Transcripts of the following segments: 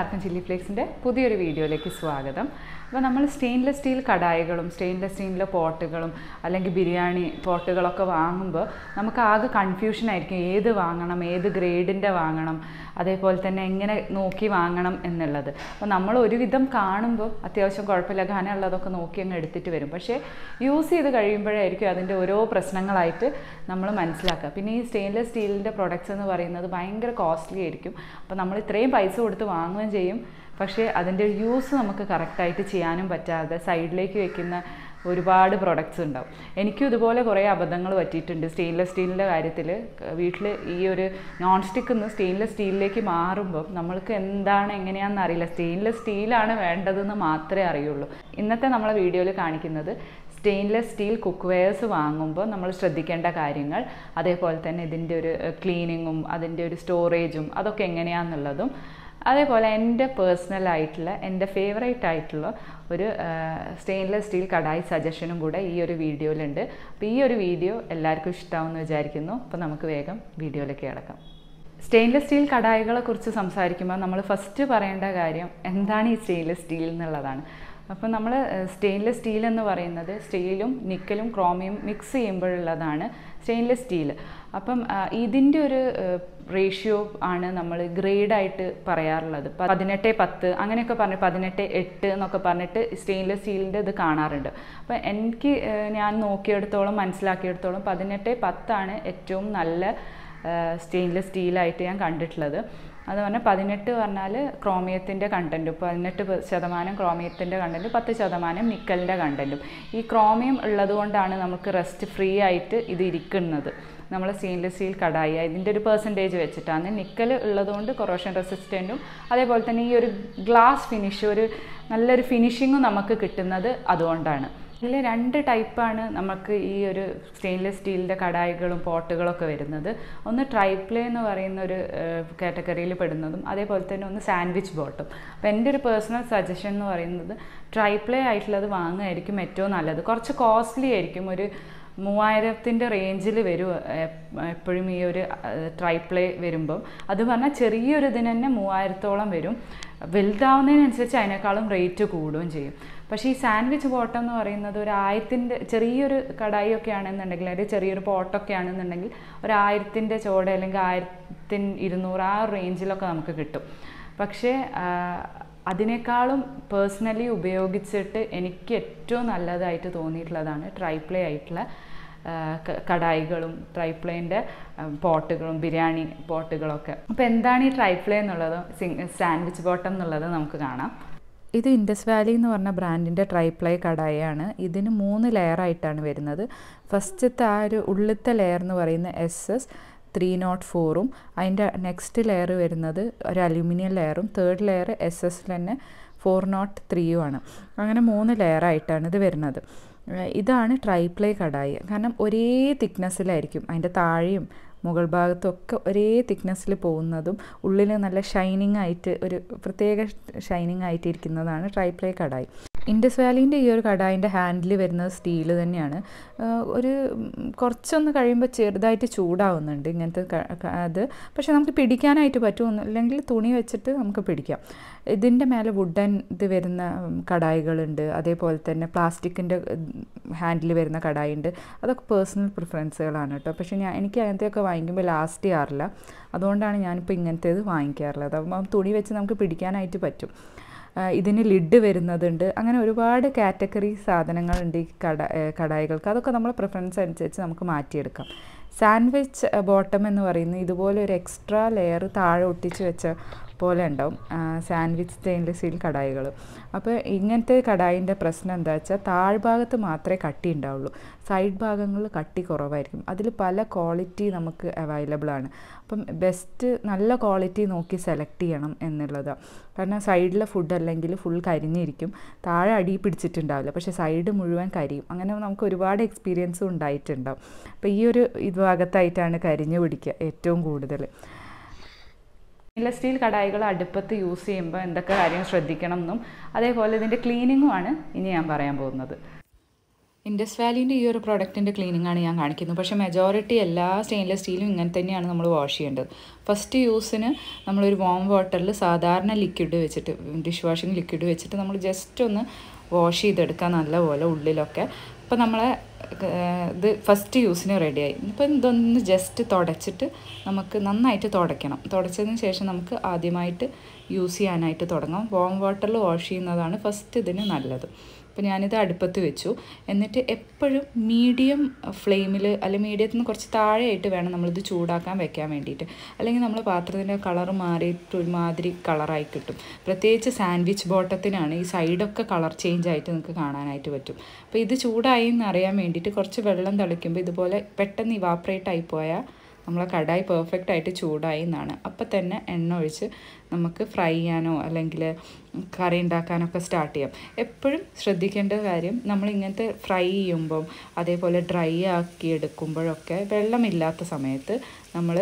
എല്ലാവർക്കും ചില്ലി ഫ്ലേക്സിൻ്റെ പുതിയൊരു വീഡിയോയിലേക്ക് സ്വാഗതം അപ്പോൾ നമ്മൾ സ്റ്റെയിൻലെസ് സ്റ്റീൽ കടായികളും സ്റ്റെയിൻലെസ് സ്റ്റീലിലെ പോട്ടുകളും അല്ലെങ്കിൽ ബിരിയാണി പോട്ടുകളൊക്കെ വാങ്ങുമ്പോൾ നമുക്ക് ആകെ കൺഫ്യൂഷൻ ആയിരിക്കും ഏത് വാങ്ങണം ഏത് ഗ്രേഡിൻ്റെ വാങ്ങണം അതേപോലെ തന്നെ എങ്ങനെ നോക്കി വാങ്ങണം എന്നുള്ളത് അപ്പോൾ നമ്മൾ ഒരുവിധം കാണുമ്പോൾ അത്യാവശ്യം കുഴപ്പമില്ല ഘനമുള്ളതൊക്കെ നോക്കി അങ്ങ് എടുത്തിട്ട് വരും പക്ഷേ യൂസ് ചെയ്ത് കഴിയുമ്പോഴായിരിക്കും അതിൻ്റെ ഓരോ പ്രശ്നങ്ങളായിട്ട് നമ്മൾ മനസ്സിലാക്കുക പിന്നെ ഈ സ്റ്റെയിൻലെസ് സ്റ്റീലിൻ്റെ പ്രൊഡക്ട്സ് എന്ന് പറയുന്നത് ഭയങ്കര കോസ്റ്റ്ലി ആയിരിക്കും അപ്പോൾ നമ്മൾ ഇത്രയും പൈസ കൊടുത്ത് വാങ്ങുകയും ചെയ്യും പക്ഷേ അതിൻ്റെ ഒരു യൂസ് നമുക്ക് കറക്റ്റായിട്ട് ചെയ്യാനും പറ്റാതെ സൈഡിലേക്ക് വെക്കുന്ന ഒരുപാട് പ്രൊഡക്ട്സ് ഉണ്ടാവും എനിക്കും ഇതുപോലെ കുറേ അബദ്ധങ്ങൾ പറ്റിയിട്ടുണ്ട് സ്റ്റെയിൻലെസ് സ്റ്റീലിൻ്റെ കാര്യത്തിൽ വീട്ടിൽ ഈ ഒരു നോൺ സ്റ്റിക്കിൽ നിന്ന് സ്റ്റെയിൻലെസ് സ്റ്റീലിലേക്ക് മാറുമ്പം നമ്മൾക്ക് എന്താണ് എങ്ങനെയാണെന്ന് അറിയില്ല സ്റ്റെയിൻലെസ് സ്റ്റീലാണ് വേണ്ടതെന്ന് മാത്രമേ അറിയുള്ളൂ ഇന്നത്തെ നമ്മളെ വീഡിയോയിൽ കാണിക്കുന്നത് സ്റ്റെയിൻലെസ് സ്റ്റീൽ കുക്ക് വെയർസ് വാങ്ങുമ്പോൾ നമ്മൾ ശ്രദ്ധിക്കേണ്ട കാര്യങ്ങൾ അതേപോലെ തന്നെ ഇതിൻ്റെ ഒരു ക്ലീനിങ്ങും അതിൻ്റെ ഒരു സ്റ്റോറേജും അതൊക്കെ എങ്ങനെയാണെന്നുള്ളതും അതേപോലെ എൻ്റെ പേഴ്സണൽ ആയിട്ടുള്ള എൻ്റെ ഫേവറേറ്റ് ആയിട്ടുള്ള ഒരു സ്റ്റെയിൻലെസ് സ്റ്റീൽ കടായി സജഷനും കൂടെ ഈ ഒരു വീഡിയോയിലുണ്ട് അപ്പോൾ ഈ ഒരു വീഡിയോ എല്ലാവർക്കും ഇഷ്ടമാവുമെന്ന് വിചാരിക്കുന്നു അപ്പോൾ നമുക്ക് വേഗം വീഡിയോയിലേക്ക് കിടക്കാം സ്റ്റെയിൻലെസ് സ്റ്റീൽ കടായികളെ കുറിച്ച് സംസാരിക്കുമ്പോൾ നമ്മൾ ഫസ്റ്റ് പറയേണ്ട കാര്യം എന്താണ് ഈ സ്റ്റെയിൻലെസ് സ്റ്റീൽ എന്നുള്ളതാണ് അപ്പം നമ്മൾ സ്റ്റെയിൻലെസ് സ്റ്റീൽ എന്ന് പറയുന്നത് സ്റ്റീലും നിക്കലും ക്രോമിയം മിക്സ് ചെയ്യുമ്പോഴുള്ളതാണ് സ്റ്റെയിൻലെസ് സ്റ്റീൽ അപ്പം ഇതിൻ്റെ ഒരു റേഷ്യോ ആണ് നമ്മൾ ഗ്രേഡായിട്ട് പറയാറുള്ളത് പതിനെട്ട് പത്ത് അങ്ങനെയൊക്കെ പറഞ്ഞ് പതിനെട്ട് എട്ട് എന്നൊക്കെ പറഞ്ഞിട്ട് സ്റ്റെയിൻലെസ് സ്റ്റീലിൻ്റെ ഇത് കാണാറുണ്ട് അപ്പം എനിക്ക് ഞാൻ നോക്കിയെടുത്തോളം മനസ്സിലാക്കിയെടുത്തോളം പതിനെട്ട് പത്താണ് ഏറ്റവും നല്ല സ്റ്റെയിൻലെസ് സ്റ്റീലായിട്ട് ഞാൻ കണ്ടിട്ടുള്ളത് അത് പറഞ്ഞാൽ പതിനെട്ട് പറഞ്ഞാൽ ക്രോമിയത്തിൻ്റെ കണ്ടൻറ്റും പതിനെട്ട് ശതമാനം ക്രോമിയത്തിൻ്റെ കണ്ടൻറ്റും പത്ത് ശതമാനം നിക്കലിൻ്റെ കണ്ടൻറ്റും ഈ ക്രോമിയം ഉള്ളത് കൊണ്ടാണ് നമുക്ക് റെസ്റ്റ് ഫ്രീ ആയിട്ട് ഇത് ഇരിക്കുന്നത് നമ്മൾ സ്റ്റെയിൻലെസ് സ്റ്റീൽ കടായി ഇതിൻ്റെ ഒരു പെർസെൻറ്റേജ് വെച്ചിട്ടാണ് നിക്കൽ ഉള്ളതുകൊണ്ട് കൊറോഷൻ റെസിസ്റ്റൻറ്റും അതേപോലെ തന്നെ ഈ ഒരു ഗ്ലാസ് ഫിനിഷ് ഒരു നല്ലൊരു ഫിനിഷിങ്ങും നമുക്ക് കിട്ടുന്നത് അതുകൊണ്ടാണ് ഇതിൽ രണ്ട് ടൈപ്പാണ് നമുക്ക് ഈ ഒരു സ്റ്റെയിൻലെസ് സ്റ്റീലിൻ്റെ കടായികളും പോട്ടുകളൊക്കെ വരുന്നത് ഒന്ന് ട്രൈപ്ലേ എന്ന് പറയുന്ന ഒരു കാറ്റഗറിയിൽ പെടുന്നതും അതേപോലെ തന്നെ ഒന്ന് സാൻഡ്വിച്ച് ബോട്ടും അപ്പോൾ എൻ്റെ ഒരു പേഴ്സണൽ സജഷൻ എന്ന് പറയുന്നത് ട്രൈപ്ലേ ആയിട്ടുള്ളത് വാങ്ങുമായിരിക്കും ഏറ്റവും നല്ലത് കുറച്ച് കോസ്റ്റ്ലി ആയിരിക്കും ഒരു മൂവായിരത്തിൻ്റെ റേഞ്ചിൽ വരും എപ്പോഴും ഈ ഒരു ട്രൈപ്ലേ വരുമ്പം അത് പറഞ്ഞാൽ ചെറിയൊരു ഇതിന് തന്നെ മൂവായിരത്തോളം വരും വലുതാവുന്നതിനനുസരിച്ച് അതിനേക്കാളും റേറ്റ് കൂടുകയും ചെയ്യും പക്ഷേ ഈ സാൻഡ്വിച്ച് ബോട്ടം എന്ന് പറയുന്നത് ഒരു ആയിരത്തിൻ്റെ ചെറിയൊരു കടായി ഒക്കെ ആണെന്നുണ്ടെങ്കിൽ അല്ലെങ്കിൽ ചെറിയൊരു പോട്ടൊക്കെ ആണെന്നുണ്ടെങ്കിൽ ഒരു ആയിരത്തിൻ്റെ ചോട അല്ലെങ്കിൽ ആയിരത്തിന് ഇരുന്നൂറ് ആ റേഞ്ചിലൊക്കെ നമുക്ക് കിട്ടും പക്ഷേ അതിനേക്കാളും പേഴ്സണലി ഉപയോഗിച്ചിട്ട് എനിക്ക് ഏറ്റവും നല്ലതായിട്ട് തോന്നിയിട്ടുള്ളതാണ് ട്രൈപ്ലേ ആയിട്ടുള്ള കടായികളും ട്രൈപ്ലേൻ്റെ പോട്ടുകളും ബിരിയാണി പോട്ടുകളൊക്കെ അപ്പോൾ എന്താണ് ഈ ട്രൈപ്ലേ എന്നുള്ളത് സാൻഡ്വിച്ച് ബോട്ടം എന്നുള്ളത് നമുക്ക് കാണാം ഇത് ഇൻഡസ് വാലി എന്ന് പറഞ്ഞ ബ്രാൻഡിൻ്റെ ട്രൈപ്ലൈ കടായാണ് ഇതിന് മൂന്ന് ലെയറായിട്ടാണ് വരുന്നത് ഫസ്റ്റത്തെ ആ ഒരു ഉള്ളിലത്തെ ലെയർ എന്ന് പറയുന്ന എസ് എസ് ത്രീ നോട്ട് ഫോറും അതിൻ്റെ നെക്സ്റ്റ് ലെയർ വരുന്നത് ഒരു അലൂമിനിയം ലെയറും തേർഡ് ലെയർ എസ് എസ് തന്നെ ഫോർ നോട്ട് ത്രീയും ആണ് അങ്ങനെ മൂന്ന് ലെയറായിട്ടാണ് ഇത് വരുന്നത് ഇതാണ് ട്രൈപ്ലേ കടായി കാരണം ഒരേ തിക്നെസ്സിലായിരിക്കും അതിൻ്റെ താഴെയും മുകൾ ഭാഗത്തൊക്കെ ഒരേ തിക്നെസ്സിൽ പോകുന്നതും ഉള്ളിൽ നല്ല ഷൈനിങ് ആയിട്ട് ഒരു പ്രത്യേക ഷൈനിങ് ആയിട്ട് ഇരിക്കുന്നതാണ് ട്രൈപ്ലേ കടായി ഇൻഡസ് വാലിൻ്റെ ഈ ഒരു കടായിൻ്റെ ഹാൻഡിൽ വരുന്നത് സ്റ്റീൽ തന്നെയാണ് ഒരു കുറച്ചൊന്ന് കഴിയുമ്പോൾ ചെറുതായിട്ട് ചൂടാവുന്നുണ്ട് ഇങ്ങനത്തെ അത് പക്ഷേ നമുക്ക് പിടിക്കാനായിട്ട് പറ്റും അല്ലെങ്കിൽ തുണി വെച്ചിട്ട് നമുക്ക് പിടിക്കാം ഇതിൻ്റെ മേലെ വുഡൻ ഇത് വരുന്ന കടായികളുണ്ട് അതേപോലെ തന്നെ പ്ലാസ്റ്റിക്കിൻ്റെ ഹാൻഡിൽ വരുന്ന കടായി ഉണ്ട് അതൊക്കെ പേഴ്സണൽ പ്രിഫറൻസുകളാണ് കേട്ടോ പക്ഷേ ഞാൻ എനിക്ക് അങ്ങനത്തെയൊക്കെ വാങ്ങിക്കുമ്പോൾ ലാസ്റ്റ് ചെയ്യാറില്ല അതുകൊണ്ടാണ് ഞാനിപ്പോൾ ഇങ്ങനത്തേത് വാങ്ങിക്കാറുള്ളത് അപ്പം തുണി വെച്ച് നമുക്ക് പിടിക്കാനായിട്ട് പറ്റും ഇതിന് ലിഡ് വരുന്നതുണ്ട് അങ്ങനെ ഒരുപാട് കാറ്റഗറി സാധനങ്ങളുണ്ട് ഈ കട കടായികൾക്ക് അതൊക്കെ നമ്മളെ പ്രിഫറൻസ് അനുസരിച്ച് നമുക്ക് മാറ്റിയെടുക്കാം സാൻഡ്വിച്ച് ബോട്ടം എന്ന് പറയുന്നത് ഇതുപോലെ ഒരു എക്സ്ട്രാ ലെയർ താഴെ ഒട്ടിച്ച് വെച്ച പോലെ ഉണ്ടാവും സാൻഡ്വിച്ച് സ്റ്റെയിൻലെസ് സ്റ്റീൽ കടായികൾ അപ്പോൾ ഇങ്ങനത്തെ കടായിൻ്റെ പ്രശ്നം എന്താ വെച്ചാൽ താഴ്ഭാഗത്ത് മാത്രമേ കട്ടി ഉണ്ടാവുള്ളൂ സൈഡ് ഭാഗങ്ങളിൽ കട്ടി കുറവായിരിക്കും അതിൽ പല ക്വാളിറ്റി നമുക്ക് അവൈലബിൾ ആണ് അപ്പം ബെസ്റ്റ് നല്ല ക്വാളിറ്റി നോക്കി സെലക്ട് ചെയ്യണം എന്നുള്ളതാണ് കാരണം സൈഡിലെ ഫുഡ് അല്ലെങ്കിൽ ഫുൾ കരിഞ്ഞിരിക്കും താഴെ അടി പിടിച്ചിട്ടുണ്ടാവില്ല പക്ഷേ സൈഡ് മുഴുവൻ കരിയും അങ്ങനെ നമുക്ക് ഒരുപാട് എക്സ്പീരിയൻസും ഉണ്ടായിട്ടുണ്ടാവും അപ്പോൾ ഈ ഒരു ഇത് ഭാഗത്തായിട്ടാണ് കരിഞ്ഞു പിടിക്കുക ഏറ്റവും കൂടുതൽ സ്റ്റെയിൻലെസ് സ്റ്റീൽ കടായികൾ അടുപ്പത്ത് യൂസ് ചെയ്യുമ്പോൾ എന്തൊക്കെ കാര്യം ശ്രദ്ധിക്കണം എന്നും അതേപോലെ ഇതിൻ്റെ ക്ലീനിങ്ങുമാണ് ഇനി ഞാൻ പറയാൻ പോകുന്നത് ഇൻഡസ് വാലിൻ്റെ ഈ ഒരു പ്രോഡക്റ്റിൻ്റെ ക്ലീനിങ് ആണ് ഞാൻ കാണിക്കുന്നത് പക്ഷേ മെജോറിറ്റി എല്ലാ സ്റ്റെയിൻലെസ് സ്റ്റീലും ഇങ്ങനെ തന്നെയാണ് നമ്മൾ വാഷ് ചെയ്യേണ്ടത് ഫസ്റ്റ് യൂസിന് നമ്മളൊരു വാം വാട്ടറിൽ സാധാരണ ലിക്വിഡ് വെച്ചിട്ട് ഡിഷ് വാഷിംഗ് ലിക്വിഡ് വെച്ചിട്ട് നമ്മൾ ജസ്റ്റ് ഒന്ന് വാഷ് ചെയ്തെടുക്കുക നല്ലപോലെ ഉള്ളിലൊക്കെ അപ്പോൾ നമ്മളെ ഏഹ്, ഇത് ഫസ്റ്റ് യൂസിന് റെഡിയായി ഇപ്പം ഇതൊന്ന് ജസ്റ്റ് തുടച്ചിട്ട് നമുക്ക് നന്നായിട്ട് തുടയ്ക്കണം തുടച്ചതിന് ശേഷം നമുക്ക് ആദ്യമായിട്ട് യൂസ് ചെയ്യാനായിട്ട് തുടങ്ങാം വാം വാട്ടറിൽ വാഷ് ചെയ്യുന്നതാണ് ഫസ്റ്റ് ഇതിന് നല്ലത് അപ്പോൾ ഞാനിത് അടുപ്പത്ത് വെച്ചു എന്നിട്ട് എപ്പോഴും മീഡിയം ഫ്ലെയിമിൽ അല്ലെങ്കിൽ മീഡിയത്തിൽ നിന്ന് കുറച്ച് താഴെയായിട്ട് വേണം നമ്മളിത് ചൂടാക്കാൻ വെക്കാൻ വേണ്ടിയിട്ട് അല്ലെങ്കിൽ നമ്മൾ പാത്രത്തിൻ്റെ കളർ മാറിയിട്ട് ഒരുമാതിരി കളറായി കിട്ടും പ്രത്യേകിച്ച് സാൻഡ്വിച്ച് ബോട്ടത്തിനാണ് ഈ സൈഡൊക്കെ കളർ ചേഞ്ച് ആയിട്ട് നിങ്ങൾക്ക് കാണാനായിട്ട് പറ്റും അപ്പോൾ ഇത് ചൂടായി എന്ന് അറിയാൻ വേണ്ടിയിട്ട് കുറച്ച് വെള്ളം തളിക്കുമ്പോൾ ഇതുപോലെ പെട്ടെന്ന് ഇവാപ്രേറ്റ് ആയി പോയാൽ നമ്മളെ കടായി പെർഫെക്റ്റ് ആയിട്ട് ചൂടായി എന്നാണ് അപ്പം തന്നെ എണ്ണ ഒഴിച്ച് നമുക്ക് ഫ്രൈ ചെയ്യാനോ അല്ലെങ്കിൽ കറി ഉണ്ടാക്കാനൊക്കെ സ്റ്റാർട്ട് ചെയ്യാം എപ്പോഴും ശ്രദ്ധിക്കേണ്ട കാര്യം നമ്മൾ ഇങ്ങനത്തെ ഫ്രൈ ചെയ്യുമ്പം അതേപോലെ ഡ്രൈ ആക്കി എടുക്കുമ്പോഴൊക്കെ വെള്ളമില്ലാത്ത സമയത്ത് നമ്മൾ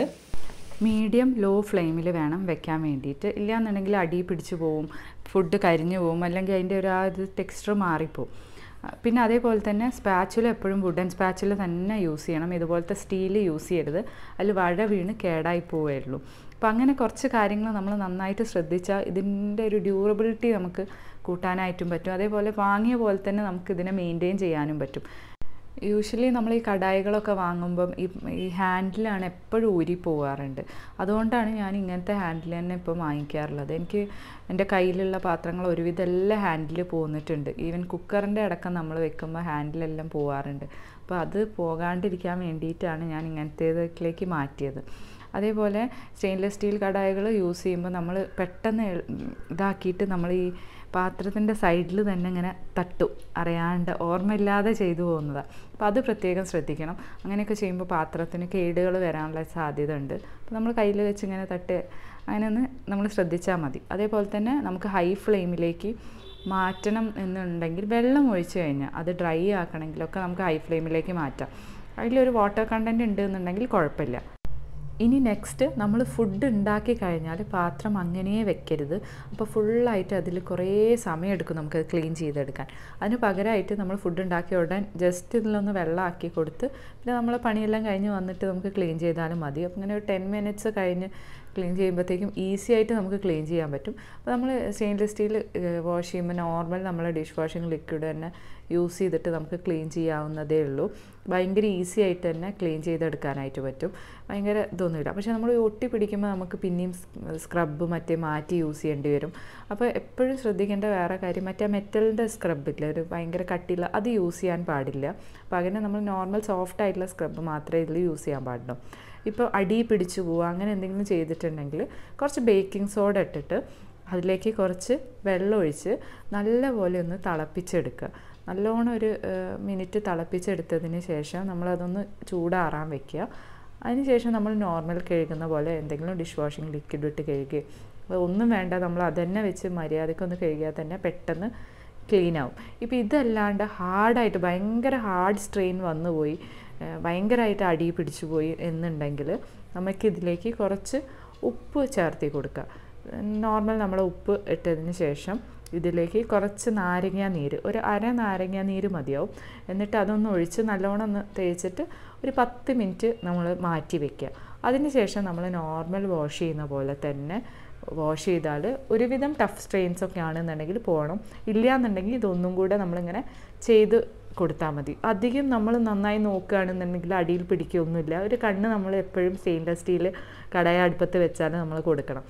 മീഡിയം ലോ ഫ്ലെയിമിൽ വേണം വെക്കാൻ വേണ്ടിയിട്ട് ഇല്ലയെന്നുണ്ടെങ്കിൽ അടി പിടിച്ചു പോവും ഫുഡ് കരിഞ്ഞു പോവും അല്ലെങ്കിൽ അതിൻ്റെ ഒരു ആ ഇത് ടെക്സ്ചർ മാറിപ്പോവും പിന്നെ അതേപോലെ തന്നെ സ്പാച്ചുല എപ്പോഴും വുഡൻ സ്പാച്ചുല തന്നെ യൂസ് ചെയ്യണം ഇതുപോലത്തെ സ്റ്റീൽ യൂസ് ചെയ്യരുത് അതിൽ വഴ വീണ് കേടായി പോവുകയുള്ളൂ അപ്പം അങ്ങനെ കുറച്ച് കാര്യങ്ങൾ നമ്മൾ നന്നായിട്ട് ശ്രദ്ധിച്ചാൽ ഇതിൻ്റെ ഒരു ഡ്യൂറബിലിറ്റി നമുക്ക് കൂട്ടാനായിട്ടും പറ്റും അതേപോലെ വാങ്ങിയ പോലെ തന്നെ നമുക്ക് ഇതിനെ മെയിൻറ്റെയിൻ ചെയ്യാനും പറ്റും യൂഷ്വലി നമ്മൾ ഈ കടായികളൊക്കെ വാങ്ങുമ്പം ഈ ഈ ഹാൻഡിലാണ് എപ്പോഴും ഊരി പോകാറുണ്ട് അതുകൊണ്ടാണ് ഞാൻ ഇങ്ങനത്തെ ഹാൻഡിൽ തന്നെ ഇപ്പോൾ വാങ്ങിക്കാറുള്ളത് എനിക്ക് എൻ്റെ കയ്യിലുള്ള പാത്രങ്ങൾ ഒരുവിധം എല്ലാം ഹാൻഡിൽ പോന്നിട്ടുണ്ട് ഈവൻ കുക്കറിൻ്റെ അടക്കം നമ്മൾ വെക്കുമ്പോൾ ഹാൻഡിലെല്ലാം പോകാറുണ്ട് അപ്പോൾ അത് പോകാണ്ടിരിക്കാൻ വേണ്ടിയിട്ടാണ് ഞാൻ ഇങ്ങനത്തേതിലേക്ക് മാറ്റിയത് അതേപോലെ സ്റ്റെയിൻലെസ് സ്റ്റീൽ കടായികൾ യൂസ് ചെയ്യുമ്പോൾ നമ്മൾ പെട്ടെന്ന് എൾ- ഇതാക്കിയിട്ട് നമ്മൾ ഈ പാത്രത്തിൻ്റെ സൈഡിൽ തന്നെ ഇങ്ങനെ തട്ടും അറിയാണ്ട് ഓർമ്മയില്ലാതെ ചെയ്തു പോകുന്നതാണ് അപ്പോൾ അത് പ്രത്യേകം ശ്രദ്ധിക്കണം അങ്ങനെയൊക്കെ ചെയ്യുമ്പോൾ പാത്രത്തിന് കേടുകൾ വരാനുള്ള സാധ്യത ഉണ്ട് അപ്പോൾ നമ്മൾ കയ്യിൽ വെച്ച് ഇങ്ങനെ തട്ട് അങ്ങനെ ഒന്ന് നമ്മൾ ശ്രദ്ധിച്ചാൽ മതി അതേപോലെ തന്നെ നമുക്ക് ഹൈ ഫ്ലെയിമിലേക്ക് മാറ്റണം എന്നുണ്ടെങ്കിൽ വെള്ളം ഒഴിച്ച് കഴിഞ്ഞാൽ അത് ഡ്രൈ ആക്കണമെങ്കിലൊക്കെ നമുക്ക് ഹൈ ഫ്ലെയിമിലേക്ക് മാറ്റാം അതിലൊരു വാട്ടർ കണ്ടൻറ്റ് ഉണ്ട് എന്നുണ്ടെങ്കിൽ കുഴപ്പമില്ല ഇനി നെക്സ്റ്റ് നമ്മൾ ഫുഡ് ഉണ്ടാക്കി കഴിഞ്ഞാൽ പാത്രം അങ്ങനെ വെക്കരുത് അപ്പോൾ ഫുള്ളായിട്ട് അതിൽ കുറേ സമയം എടുക്കും നമുക്ക് ക്ലീൻ ചെയ്തെടുക്കാൻ അതിന് പകരമായിട്ട് നമ്മൾ ഫുഡ് ഉണ്ടാക്കിയ ഉടൻ ജസ്റ്റ് ഇതിലൊന്ന് വെള്ളമാക്കി കൊടുത്ത് പിന്നെ നമ്മൾ പണിയെല്ലാം കഴിഞ്ഞ് വന്നിട്ട് നമുക്ക് ക്ലീൻ ചെയ്താലും മതി അപ്പോൾ ഇങ്ങനെ ഒരു ടെൻ മിനിറ്റ്സ് കഴിഞ്ഞ് ക്ലീൻ ചെയ്യുമ്പോഴത്തേക്കും ഈസി ആയിട്ട് നമുക്ക് ക്ലീൻ ചെയ്യാൻ പറ്റും അപ്പോൾ നമ്മൾ സ്റ്റെയിൻലെസ് സ്റ്റീൽ വാഷ് ചെയ്യുമ്പോൾ നോർമൽ നമ്മൾ ഡിഷ് വാഷിംഗ് ലിക്വിഡ് തന്നെ യൂസ് ചെയ്തിട്ട് നമുക്ക് ക്ലീൻ ചെയ്യാവുന്നതേ ഉള്ളൂ ഭയങ്കര ഈസി ആയിട്ട് തന്നെ ക്ലീൻ ചെയ്തെടുക്കാനായിട്ട് പറ്റും ഭയങ്കര ഇതൊന്നുമില്ല പക്ഷേ നമ്മൾ ഒട്ടി പിടിക്കുമ്പോൾ നമുക്ക് പിന്നെയും സ്ക്രബ് മറ്റേ മാറ്റി യൂസ് ചെയ്യേണ്ടി വരും അപ്പോൾ എപ്പോഴും ശ്രദ്ധിക്കേണ്ട വേറെ കാര്യം മറ്റേ മെറ്റലിൻ്റെ സ്ക്രബില്ല ഒരു ഭയങ്കര കട്ടിയുള്ള അത് യൂസ് ചെയ്യാൻ പാടില്ല പകരം നമ്മൾ നോർമൽ സോഫ്റ്റ് ആയിട്ടുള്ള സ്ക്രബ് മാത്രമേ ഇതിൽ യൂസ് ചെയ്യാൻ പാടുള്ളൂ ഇപ്പോൾ അടി പിടിച്ചു പോവുക അങ്ങനെ എന്തെങ്കിലും ചെയ്തിട്ടുണ്ടെങ്കിൽ കുറച്ച് ബേക്കിംഗ് സോഡ ഇട്ടിട്ട് അതിലേക്ക് കുറച്ച് വെള്ളം ഒഴിച്ച് നല്ലപോലെ ഒന്ന് തിളപ്പിച്ചെടുക്കുക നല്ലോണം ഒരു മിനിറ്റ് തിളപ്പിച്ചെടുത്തതിന് ശേഷം നമ്മളതൊന്ന് ചൂടാറാൻ വെക്കുക അതിനുശേഷം നമ്മൾ നോർമൽ കഴുകുന്ന പോലെ എന്തെങ്കിലും ഡിഷ് വാഷിംഗ് ലിക്വിഡ് ഇട്ട് കഴുകുക അപ്പോൾ ഒന്നും വേണ്ട നമ്മൾ അതന്നെ വെച്ച് മര്യാദയ്ക്കൊന്ന് കഴുകിയാൽ തന്നെ പെട്ടെന്ന് ക്ലീൻ ആവും ഇപ്പോൾ ഇതല്ലാണ്ട് ഹാർഡായിട്ട് ഭയങ്കര ഹാർഡ് സ്ട്രെയിൻ വന്നുപോയി ഏഹ് ഭയങ്കരമായിട്ട് അടി പിടിച്ചു പോയി എന്നുണ്ടെങ്കിൽ നമുക്കിതിലേക്ക് കുറച്ച് ഉപ്പ് ചേർത്തി കൊടുക്കുക നോർമൽ നമ്മൾ ഉപ്പ് ഇട്ടതിന് ശേഷം ഇതിലേക്ക് കുറച്ച് നാരങ്ങ നീര് ഒരു അര നാരങ്ങ നീര് മതിയാവും എന്നിട്ട് അതൊന്ന് ഒഴിച്ച് നല്ലോണം ഒന്ന് തേച്ചിട്ട് ഒരു പത്ത് മിനിറ്റ് നമ്മൾ മാറ്റി വെക്കുക അതിന് ശേഷം നമ്മൾ നോർമൽ വാഷ് ചെയ്യുന്ന പോലെ തന്നെ വാഷ് ചെയ്താൽ ഒരുവിധം ടഫ് സ്ട്രെയിൻസ് ഒക്കെ ആണെന്നുണ്ടെങ്കിൽ പോകണം ഇല്ല എന്നുണ്ടെങ്കിൽ ഇതൊന്നും കൂടെ നമ്മളിങ്ങനെ ചെയ്ത് കൊടുത്താൽ മതി അധികം നമ്മൾ നന്നായി നോക്കുകയാണെന്നുണ്ടെങ്കിൽ അടിയിൽ പിടിക്കുകയൊന്നുമില്ല ഒരു കണ്ണ് നമ്മൾ എപ്പോഴും സ്റ്റെയിൻലെസ് സ്റ്റീൽ കടായ അടുപ്പത്ത് വെച്ചാൽ നമ്മൾ കൊടുക്കണം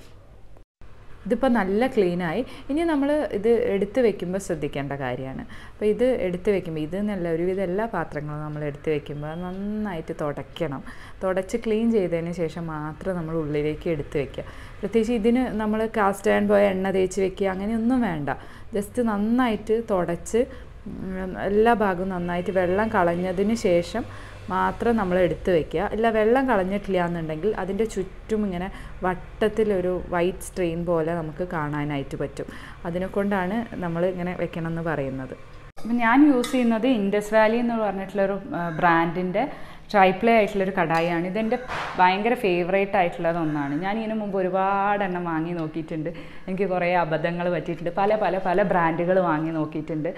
ഇതിപ്പോൾ നല്ല ക്ലീനായി ഇനി നമ്മൾ ഇത് എടുത്ത് വെക്കുമ്പോൾ ശ്രദ്ധിക്കേണ്ട കാര്യമാണ് അപ്പോൾ ഇത് എടുത്ത് വെക്കുമ്പോൾ ഇത് എന്നല്ല ഒരുവിധം എല്ലാ പാത്രങ്ങളും നമ്മൾ എടുത്ത് വെക്കുമ്പോൾ നന്നായിട്ട് തുടയ്ക്കണം തുടച്ച് ക്ലീൻ ചെയ്തതിന് ശേഷം മാത്രം നമ്മൾ ഉള്ളിലേക്ക് എടുത്ത് വെക്കുക പ്രത്യേകിച്ച് ഇതിന് നമ്മൾ കാസ്റ്റ് ആൻഡ് പോയ എണ്ണ തേച്ച് വെക്കുക അങ്ങനെയൊന്നും വേണ്ട ജസ്റ്റ് നന്നായിട്ട് തുടച്ച് ഉം, എല്ലാ ഭാഗവും നന്നായിട്ട് വെള്ളം കളഞ്ഞതിന് ശേഷം മാത്രം നമ്മൾ എടുത്ത് വെക്കുക ഇല്ല വെള്ളം കളഞ്ഞിട്ടില്ല എന്നുണ്ടെങ്കിൽ അതിൻ്റെ ചുറ്റും ഇങ്ങനെ വട്ടത്തിലൊരു വൈറ്റ് സ്ട്രെയിൻ പോലെ നമുക്ക് കാണാനായിട്ട് പറ്റും അതിനെ കൊണ്ടാണ് നമ്മൾ ഇങ്ങനെ വെക്കണം എന്ന് പറയുന്നത് അപ്പം ഞാൻ യൂസ് ചെയ്യുന്നത് ഇൻഡസ് വാലി എന്ന് പറഞ്ഞിട്ടുള്ളൊരു ബ്രാൻഡിൻ്റെ ട്രൈപ്ലേ ആയിട്ടുള്ളൊരു കടായാണ് ഇതെൻ്റെ ഭയങ്കര ഫേവറേറ്റ് ആയിട്ടുള്ളത് ഒന്നാണ് ഞാൻ ഇതിനു മുമ്പ് ഒരുപാട് എണ്ണം വാങ്ങി നോക്കിയിട്ടുണ്ട് എനിക്ക് കുറേ അബദ്ധങ്ങൾ പറ്റിയിട്ടുണ്ട് പല പല പല ബ്രാൻഡുകൾ വാങ്ങി നോക്കിയിട്ടുണ്ട്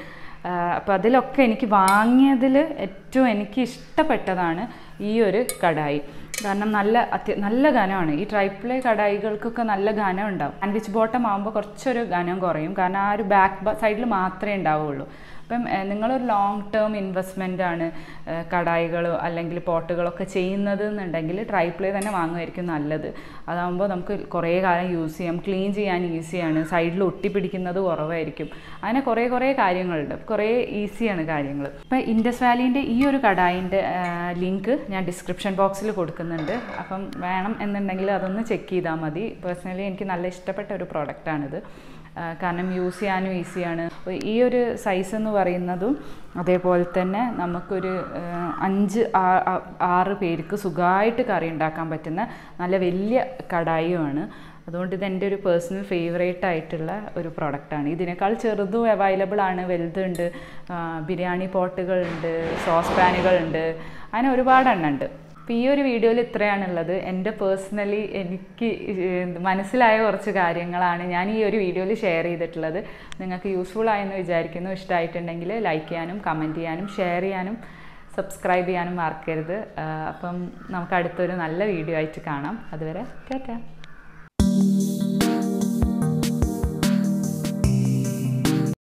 അപ്പോൾ അതിലൊക്കെ എനിക്ക് വാങ്ങിയതിൽ ഏറ്റവും എനിക്ക് ഇഷ്ടപ്പെട്ടതാണ് ഈ ഒരു കടായി കാരണം നല്ല അത്യ നല്ല ഘനമാണ് ഈ ട്രൈപ്ലേ കടായികൾക്കൊക്കെ നല്ല ഘനം ഉണ്ടാവും സാൻഡ്വിച്ച് ബോട്ടം ആകുമ്പോൾ കുറച്ചൊരു ഘനം കുറയും കാരണം ആ ഒരു ബാക്ക് സൈഡിൽ മാത്രമേ ഉണ്ടാവുള്ളൂ അപ്പം ഏഹ്, നിങ്ങളൊരു ലോങ് ടേം ഇൻവെസ്റ്റ്മെൻ്റ് ആണ് ഏഹ്, കടായികളോ അല്ലെങ്കിൽ പോട്ടുകളൊക്കെ ചെയ്യുന്നത് എന്നുണ്ടെങ്കിൽ ട്രൈപ്ലേ തന്നെ വാങ്ങുമായിരിക്കും നല്ലത് അതാകുമ്പോൾ നമുക്ക് കുറേ കാലം യൂസ് ചെയ്യാം ക്ലീൻ ചെയ്യാൻ ഈസിയാണ് സൈഡിൽ ഒട്ടിപ്പിടിക്കുന്നത് കുറവായിരിക്കും അങ്ങനെ കുറേ കുറേ കാര്യങ്ങളുണ്ട് കുറേ ഈസിയാണ് കാര്യങ്ങൾ ഇപ്പം ഇൻഡസ് വാലീൻ്റെ ഈ ഒരു കടായിൻ്റെ ലിങ്ക് ഞാൻ ഡിസ്ക്രിപ്ഷൻ ബോക്സിൽ കൊടുക്കുന്നുണ്ട് അപ്പം വേണം എന്നുണ്ടെങ്കിൽ അതൊന്ന് ചെക്ക് ചെയ്താൽ മതി പേഴ്സണലി എനിക്ക് നല്ല ഇഷ്ടപ്പെട്ട ഒരു പ്രോഡക്റ്റാണിത് ആ, കാരണം യൂസ് ചെയ്യാനും ഈസിയാണ് ഈ ഒരു സൈസ് എന്ന് പറയുന്നതും അതേപോലെ തന്നെ നമുക്കൊരു ആ, അഞ്ച് ആ- ആ- ആറ് പേർക്ക് സുഖമായിട്ട് കറി ഉണ്ടാക്കാൻ പറ്റുന്ന നല്ല വലിയ കടായിയുമാണ് അതുകൊണ്ട് ഇതെൻ്റെ ഒരു പേഴ്സണൽ ഫേവറേറ്റ് ആയിട്ടുള്ള ഒരു പ്രൊഡക്റ്റാണ് ഇതിനേക്കാൾ ചെറുതും അവൈലബിൾ ആണ് വലുതുണ്ട് ആ, ബിരിയാണി പോട്ടുകളുണ്ട് സോസ് പാനുകളുണ്ട് അങ്ങനെ ഒരുപാട് എണ്ണം ഉണ്ട് അപ്പോൾ ഈ ഒരു വീഡിയോയിൽ ഇത്രയാണുള്ളത് എൻ്റെ പേഴ്സണലി എനിക്ക് ഏഹ് മനസ്സിലായ കുറച്ച് കാര്യങ്ങളാണ് ഞാൻ ഈ ഒരു വീഡിയോയിൽ ഷെയർ ചെയ്തിട്ടുള്ളത് നിങ്ങൾക്ക് യൂസ്ഫുൾ ആയെന്ന് വിചാരിക്കുന്നു ഇഷ്ടമായിട്ടുണ്ടെങ്കിൽ ലൈക്ക് ചെയ്യാനും കമൻറ്റ് ചെയ്യാനും ഷെയർ ചെയ്യാനും സബ്സ്ക്രൈബ് ചെയ്യാനും മറക്കരുത് ആഹ് അപ്പം നമുക്ക് അടുത്തൊരു നല്ല വീഡിയോ ആയിട്ട് കാണാം അതുവരെ ടാറ്റാ